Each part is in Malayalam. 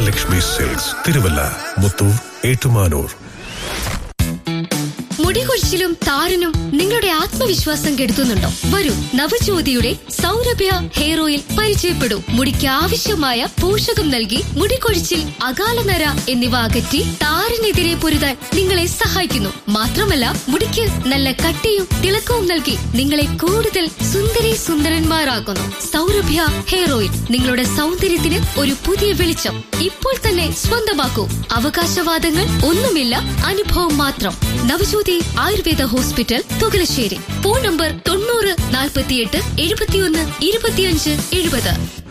മഹാലക്ഷ്മി സിൽക്സ് തിരുവല്ല മുത്തൂർ ഏറ്റുമാനൂർ മുടികൊഴിച്ചിലും താരനും നിങ്ങളുടെ ആത്മവിശ്വാസം കെടുത്തുന്നുണ്ടോ വരൂ നവജ്യോതിയുടെ സൗരഭ്യ ഹെയർ ഓയിൽ പരിചയപ്പെടൂ മുടിക്ക് ആവശ്യമായ പോഷകം നൽകി മുടികൊഴിച്ചിൽ അകാലനര എന്നിവ അകറ്റി താരനെതിരെ പൊരുതാൻ നിങ്ങളെ സഹായിക്കുന്നു മാത്രമല്ല മുടിക്ക് നല്ല കട്ടിയും തിളക്കവും നൽകി നിങ്ങളെ കൂടുതൽ സുന്ദരി സുന്ദരന്മാരാക്കുന്നു സൗരഭ്യ ഹെയർ ഓയിൽ നിങ്ങളുടെ സൗന്ദര്യത്തിന് ഒരു പുതിയ വെളിച്ചം ഇപ്പോൾ തന്നെ സ്വന്തമാക്കൂ അവകാശവാദങ്ങൾ ഒന്നുമില്ല അനുഭവം മാത്രം Navajyothi Ayurveda hospital Thukalassery phone number തൊണ്ണൂറ് നാൽപ്പത്തിയെട്ട് എഴുപത്തിയൊന്ന് ഇരുപത്തിയഞ്ച് എഴുപത്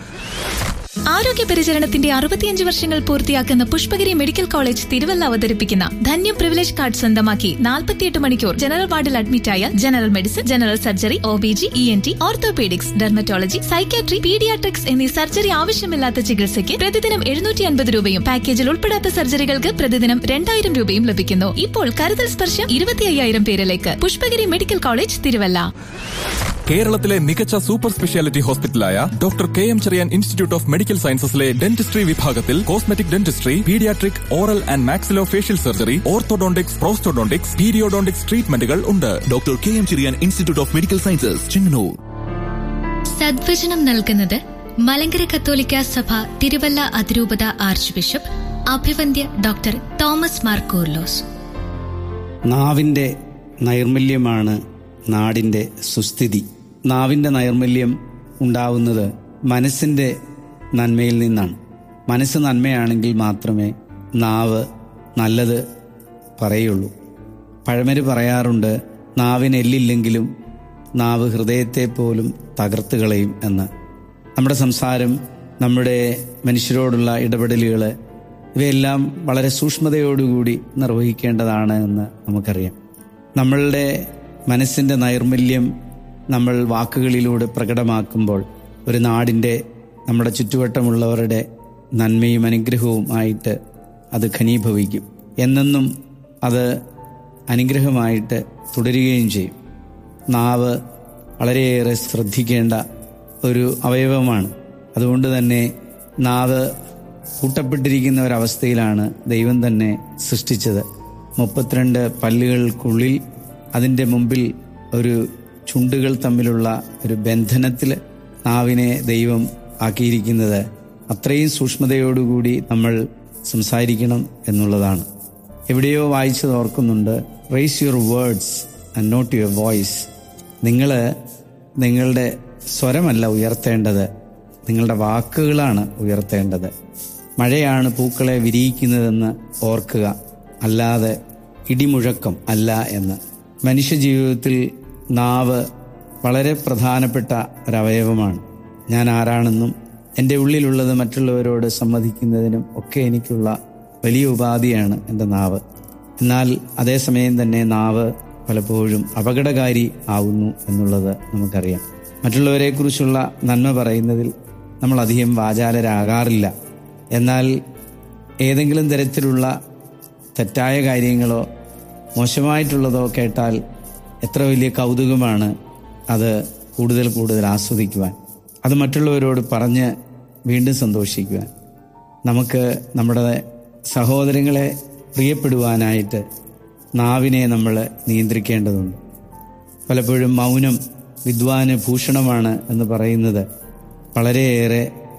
ആരോഗ്യ പരിചരണത്തിന്റെ അറുപത്തിയഞ്ച് വർഷങ്ങൾ പൂർത്തിയാക്കുന്ന പുഷ്പഗിരി മെഡിക്കൽ കോളേജ് തിരുവല്ല അവതരിപ്പിക്കുന്ന ധന്യം പ്രിവിലേജ് കാർഡ് സ്വന്തമാക്കി നാൽപ്പത്തിയെട്ട് മണിക്കൂർ ജനറൽ വാർഡിൽ അഡ്മിറ്റായ general medicine general surgery O B G E N T orthopaedics dermatology psychiatry paediatrics എന്നീ സർജറി ആവശ്യമില്ലാത്ത ചികിത്സയ്ക്ക് പ്രതിദിനം എഴുന്നൂറ്റി അൻപത് രൂപയും പാക്കേജിൽ ഉൾപ്പെടാത്ത സർജറികൾക്ക് പ്രതിദിനം രണ്ടായിരം രൂപയും ലഭിക്കുന്നു ഇപ്പോൾ കരുതൽ സ്പർശം ഇരുപത്തി അയ്യായിരം പേരിലേക്ക് പുഷ്പഗിരി മെഡിക്കൽ കോളേജ് തിരുവല്ല കേരളത്തിലെ മികച്ച സൂപ്പർ സ്പെഷ്യാലിറ്റി ഹോസ്പിറ്റലായ doctor K M Cherian institute of medical സയൻസസിലെ ഡെന്റിസ്ട്രി വിഭാഗത്തിൽ cosmetic dentistry paediatric oral and maxillo facial surgery orthodontics prosthodontics periodontics ട്രീറ്റ്മെന്റുകൾ ഉണ്ട് doctor K M Cheriyan institute of medical sciences Chengannur സദ്വചനം നൽകുന്നത് മലങ്കര കത്തോലിക്ക സഭ തിരുവല്ല അതിരൂപത ആർച്ച് ബിഷപ്പ് അഭിവന്ദ്യ ഡോക്ടർ തോമസ് മാർ കൂർലോസ് നാവിൻ്റെ നൈർമല്യമാണ് നാടിൻ്റെ സുസ്ഥിതി നാവിൻ്റെ നൈർമല്യം ഉണ്ടാവുന്നത് മനസ്സിൻ്റെ നന്മയിൽ നിന്നാണ് മനസ്സ് നന്മയാണെങ്കിൽ മാത്രമേ നാവ് നല്ലത് പറയുള്ളൂ പഴമര് പറയാറുണ്ട് നാവിന് എല്ലില്ലെങ്കിലും നാവ് ഹൃദയത്തെ പോലും തകർത്ത് കളയും എന്ന് നമ്മുടെ സംസാരം നമ്മുടെ മനുഷ്യരോടുള്ള ഇടപെടലുകൾ ഇവയെല്ലാം വളരെ സൂക്ഷ്മതയോടുകൂടി നിർവഹിക്കേണ്ടതാണ് എന്ന് നമുക്കറിയാം നമ്മളുടെ മനസ്സിൻ്റെ നൈർമല്യം നമ്മൾ വാക്കുകളിലൂടെ പ്രകടമാക്കുമ്പോൾ ഒരു നാടിൻ്റെ നമ്മുടെ ചുറ്റുവട്ടമുള്ളവരുടെ നന്മയും അനുഗ്രഹവും ആയിട്ട് അത് ഘനീഭവിക്കും എന്നെന്നും അത് അനുഗ്രഹമായിട്ട് തുടരുകയും ചെയ്യും നാവ് വളരെയേറെ ശ്രദ്ധിക്കേണ്ട ഒരു അവയവമാണ് അതുകൊണ്ട് തന്നെ നാവ് കൂട്ടപ്പെട്ടിരിക്കുന്ന ഒരവസ്ഥയിലാണ് ദൈവം തന്നെ സൃഷ്ടിച്ചത് മുപ്പത്തിരണ്ട് പല്ലുകൾക്കുള്ളിൽ അതിൻ്റെ മുമ്പിൽ ഒരു ചുണ്ടുകൾ തമ്മിലുള്ള ഒരു ബന്ധനത്തിൽ നാവിനെ ദൈവം ആക്കിയിരിക്കുന്നത് അത്രയും സൂക്ഷ്മതയോടുകൂടി നമ്മൾ സംസാരിക്കണം എന്നുള്ളതാണ് എവിടെയോ വായിച്ചത് ഓർക്കുന്നുണ്ട് raise your words and not your voice നിങ്ങൾ നിങ്ങളുടെ സ്വരമല്ല ഉയർത്തേണ്ടത് നിങ്ങളുടെ വാക്കുകളാണ് ഉയർത്തേണ്ടത് മഴയാണ് പൂക്കളെ വിരിയിക്കുന്നതെന്ന് ഓർക്കുക അല്ലാതെ ഇടിമുഴക്കം അല്ല എന്ന് മനുഷ്യജീവിതത്തിൽ നാവ് വളരെ പ്രധാനപ്പെട്ട ഒരവയവമാണ് ഞാൻ ആരാണെന്നും എൻ്റെ ഉള്ളിലുള്ളത് മറ്റുള്ളവരോട് സമ്മതിക്കുന്നതിനും ഒക്കെ എനിക്കുള്ള വലിയ ഉപാധിയാണ് എൻ്റെ നാവ് എന്നാൽ അതേസമയം തന്നെ നാവ് പലപ്പോഴും അപകടകാരി ആവുന്നു എന്നുള്ളത് നമുക്കറിയാം മറ്റുള്ളവരെക്കുറിച്ചുള്ള നന്മ പറയുന്നതിൽ നമ്മൾ അധികം വാചാലരാകാറില്ല എന്നാൽ ഏതെങ്കിലും തരത്തിലുള്ള തെറ്റായ കാര്യങ്ങളോ മോശമായിട്ടുള്ളതോ കേട്ടാൽ എത്ര വലിയ കൗതുകമാണ് അത് കൂടുതൽ കൂടുതൽ ആസ്വദിക്കുവാൻ അത് മറ്റുള്ളവരോട് പറഞ്ഞ് വീണ്ടും സന്തോഷിക്കുവാൻ നമുക്ക് നമ്മുടെ സഹോദരങ്ങളെ പ്രിയപ്പെടുവാനായിട്ട് നാവിനെ നമ്മൾ നിയന്ത്രിക്കേണ്ടതുണ്ട് പലപ്പോഴും മൗനം വിദ്വാന് ഭൂഷണമാണ് എന്ന് പറയുന്നത് വളരെയേറെ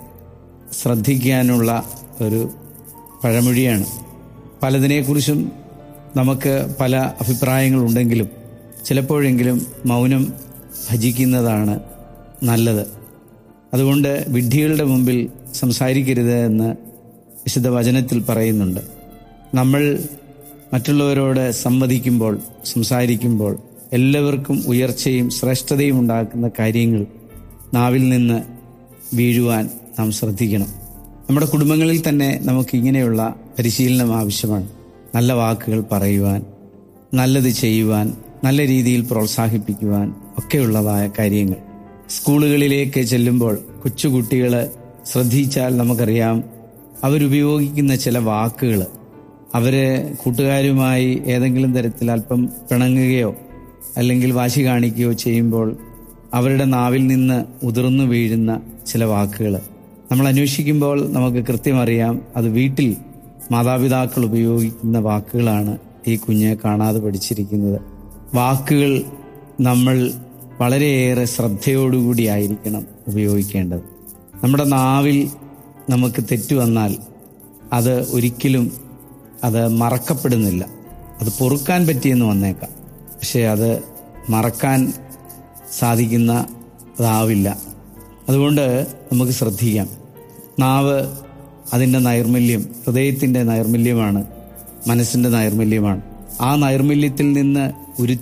ശ്രദ്ധിക്കാനുള്ള ഒരു പഴമൊഴിയാണ് പലതിനെക്കുറിച്ചും നമുക്ക് പല അഭിപ്രായങ്ങളുണ്ടെങ്കിലും ചിലപ്പോഴെങ്കിലും മൗനം ഭജിക്കുന്നതാണ് നല്ലത് അതുകൊണ്ട് വിഡ്ഢികളുടെ മുമ്പിൽ സംസാരിക്കരുത് എന്ന് വിശുദ്ധ വചനത്തിൽ പറയുന്നുണ്ട് നമ്മൾ മറ്റുള്ളവരോട് സംവദിക്കുമ്പോൾ സംസാരിക്കുമ്പോൾ എല്ലാവർക്കും ഉയർച്ചയും ശ്രേഷ്ഠതയും ഉണ്ടാക്കുന്ന കാര്യങ്ങൾ നാവിൽ നിന്ന് വീഴുവാൻ നാം ശ്രദ്ധിക്കണം നമ്മുടെ കുടുംബങ്ങളിൽ തന്നെ നമുക്ക് ഇങ്ങനെയുള്ള പരിശീലനം ആവശ്യമാണ് നല്ല വാക്കുകൾ പറയുവാൻ നല്ലത് ചെയ്യുവാൻ നല്ല രീതിയിൽ പ്രോത്സാഹിപ്പിക്കുവാൻ ഒക്കെയുള്ളതായ കാര്യങ്ങൾ സ്കൂളുകളിലേക്ക് ചെല്ലുമ്പോൾ കൊച്ചുകുട്ടികൾ ശ്രദ്ധിച്ചാൽ നമുക്കറിയാം അവരുപയോഗിക്കുന്ന ചില വാക്കുകൾ അവര് കൂട്ടുകാരുമായി ഏതെങ്കിലും തരത്തിൽ അല്പം പിണങ്ങുകയോ അല്ലെങ്കിൽ വാശി കാണിക്കുകയോ ചെയ്യുമ്പോൾ അവരുടെ നാവിൽ നിന്ന് ഉതിർന്നു വീഴുന്ന ചില വാക്കുകൾ നമ്മൾ അന്വേഷിക്കുമ്പോൾ നമുക്ക് കൃത്യമറിയാം അത് വീട്ടിൽ മാതാപിതാക്കൾ ഉപയോഗിക്കുന്ന വാക്കുകളാണ് ഈ കുഞ്ഞ് കാണാതെ പഠിച്ചിരിക്കുന്നത് വാക്കുകൾ നമ്മൾ വളരെയേറെ ശ്രദ്ധയോടുകൂടി ആയിരിക്കണം ഉപയോഗിക്കേണ്ടത് നമ്മുടെ നാവിൽ നമുക്ക് തെറ്റു വന്നാൽ അത് ഒരിക്കലും അത് മറക്കപ്പെടുന്നില്ല അത് പൊറുക്കാൻ പറ്റിയെന്ന് വന്നേക്കാം പക്ഷേ അത് മറക്കാൻ സാധിക്കുന്ന അതാവില്ല അതുകൊണ്ട് നമുക്ക് ശ്രദ്ധിക്കാം നാവ് അതിൻ്റെ നൈർമല്യം ഹൃദയത്തിൻ്റെ നൈർമല്യമാണ് മനസ്സിൻ്റെ നൈർമല്യമാണ് ആ നൈർമല്യത്തിൽ നിന്ന് ഉരുത്തി